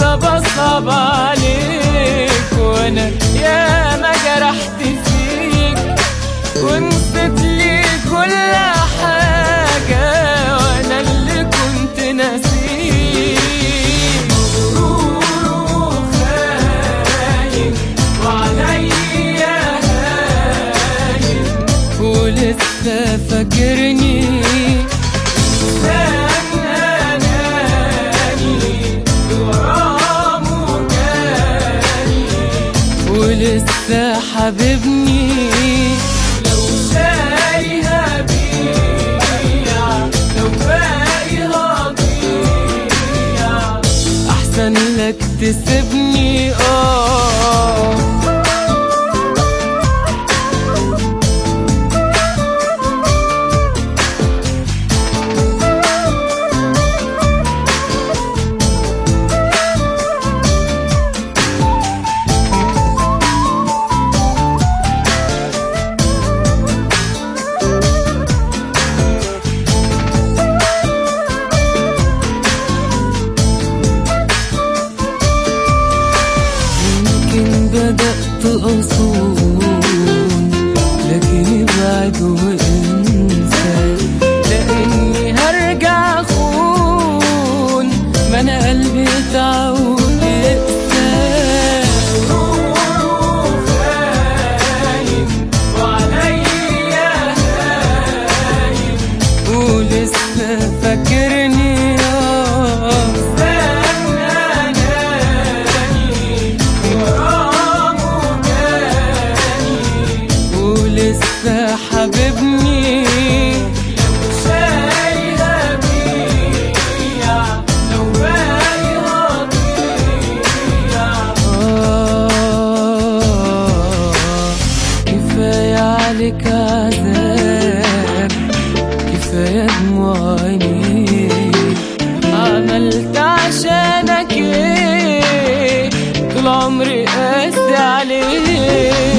لسه بصعب عليك وانا يا ما جرحت فيك ونسيت لي كل حاجة وانا اللي كنت ناسيك غرور وخاين وعليا هاين ولسه فاكرني ولسه حبيبني لو شاري هبيع لو باقي هضيع احسن لك تسيبني اه يمكن بدأت أصون لكن ابعد وانسى لأني هرجع أخون ما أنا قلبي اتعود يقسى ولسه فاكرني آه ولسه حبيبني لو شاري هبيع لو باقي هضيع آه كفاية عليك عذاب كفاية دموع عينيك عملت عشانك ايه طول عمري قاسي عليك